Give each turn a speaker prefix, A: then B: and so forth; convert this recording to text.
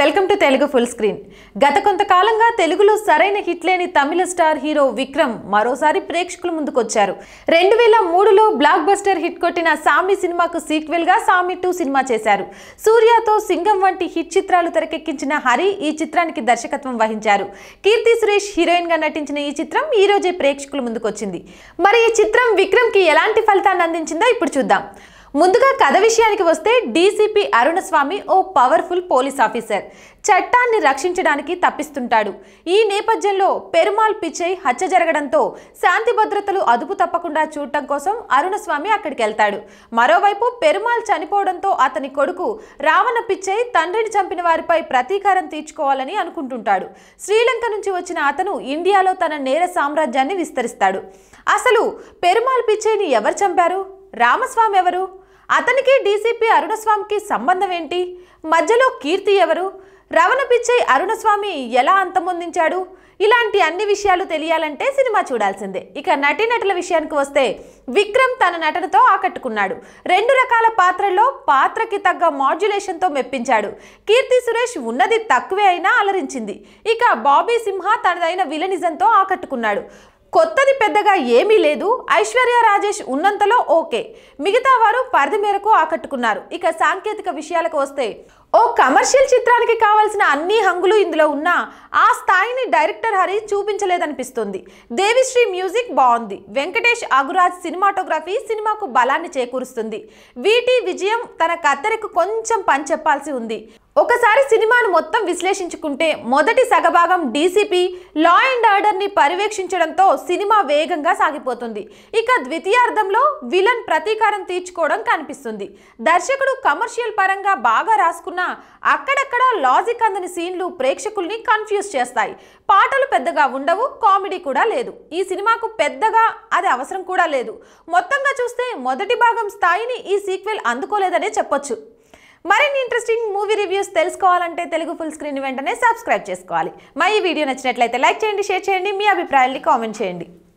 A: welcome to Telugu full screen గత కొంతకాలంగా తెలుగులో సరైన హిట్ లేని తమిళ స్టార్ హీరో విక్రమ్ మరోసారి ప్రేక్షకుల ముందుకొచ్చారు రెండు వేల మూడులో బ్లాక్ బస్టర్ హిట్ కొట్టిన సామి సినిమాకు సీక్వెల్ గా సామి టూ సినిమా చేశారు సూర్యతో సింగం వంటి హిట్ చిత్రాలు తెరకెక్కించిన హరి ఈ చిత్రానికి దర్శకత్వం వహించారు కీర్తి సురేష్ హీరోయిన్ గా నటించిన ఈ చిత్రం ఈ రోజే ప్రేక్షకుల ముందుకొచ్చింది మరి ఈ చిత్రం విక్రమ్ కి ఎలాంటి ఫలితాన్ని అందించిందో ఇప్పుడు చూద్దాం ముందుగా కథ విషయానికి వస్తే డీసీపీ అరుణస్వామి ఓ పవర్ఫుల్ పోలీస్ ఆఫీసర్ చట్టాన్ని రక్షించడానికి తప్పిస్తుంటాడు ఈ నేపథ్యంలో పెరుమాల్ పిచ్చై హత్య జరగడంతో శాంతి భద్రతలు అదుపు తప్పకుండా చూడటం కోసం అరుణస్వామి అక్కడికి వెళ్తాడు మరోవైపు పెరుమాల్ చనిపోవడంతో అతని కొడుకు రావణ పిచ్చై తండ్రిని చంపిన వారిపై ప్రతీకారం తీర్చుకోవాలని అనుకుంటుంటాడు శ్రీలంక నుంచి వచ్చిన అతను ఇండియాలో తన నేర సామ్రాజ్యాన్ని విస్తరిస్తాడు అసలు పెరుమాల్ పిచ్చైని ఎవరు చంపారు రామస్వామి ఎవరు అతనికి డీసీపీ అరుణస్వామికి సంబంధం ఏంటి మధ్యలో కీర్తి ఎవరు రవణ పిచ్చై అరుణస్వామి ఎలా అంతమొందించాడు ఇలాంటి అన్ని విషయాలు తెలియాలంటే సినిమా చూడాల్సిందే ఇక నటీనటుల విషయానికి వస్తే విక్రమ్ తన నటనతో ఆకట్టుకున్నాడు రెండు రకాల పాత్రల్లో పాత్రకి తగ్గ మాడ్యులేషన్తో మెప్పించాడు కీర్తి సురేష్ ఉన్నది తక్కువే అయినా అలరించింది ఇక బాబీ సింహ తనదైన విలనిజంతో ఆకట్టుకున్నాడు కొత్తది పెద్దగా ఏమీ లేదు ఐశ్వర్య రాజేష్ ఉన్నంతలో ఓకే మిగతా వారు పరిధి మేరకు ఆకట్టుకున్నారు ఇక సాంకేతిక విషయాలకు వస్తే ఓ కమర్షియల్ చిత్రానికి కావాల్సిన అన్ని హంగులు ఇందులో ఉన్నా ఆ స్థాయిని డైరెక్టర్ హరి చూపించలేదనిపిస్తుంది దేవిశ్రీ మ్యూజిక్ బాగుంది వెంకటేష్ అగురాజ్ సినిమాటోగ్రఫీ సినిమాకు బలాన్ని చేకూరుస్తుంది వీటి విజయం తన కత్తెరకు కొంచెం పని చెప్పాల్సి ఉంది ఒకసారి సినిమాను మొత్తం విశ్లేషించుకుంటే మొదటి సగభాగం డీసీపీ లా అండ్ ఆర్డర్ని పర్యవేక్షించడంతో సినిమా వేగంగా సాగిపోతుంది ఇక ద్వితీయార్థంలో విలన్ ప్రతీకారం తీర్చుకోవడం కనిపిస్తుంది దర్శకుడు కమర్షియల్ పరంగా బాగా రాసుకున్నా అక్కడక్కడ లాజిక్ అందని సీన్లు ప్రేక్షకుల్ని కన్ఫ్యూజ్ చేస్తాయి పాటలు పెద్దగా ఉండవు కామెడీ కూడా లేదు ఈ సినిమాకు పెద్దగా అది అవసరం కూడా లేదు మొత్తంగా చూస్తే మొదటి భాగం స్థాయిని ఈ సీక్వెల్ అందుకోలేదనే చెప్పొచ్చు మరిన్ని ఇంట్రెస్టింగ్ మూవీ రివ్యూస్ తెలుసుకోవాలంటే తెలుగు ఫుల్ స్క్రీన్ వెంటనే సబ్స్క్రైబ్ చేసుకోవాలి మా ఈ వీడియో నచ్చినట్లయితే లైక్ చేయండి షేర్ చేయండి మీ అభిప్రాయాల్ని కామెంట్ చేయండి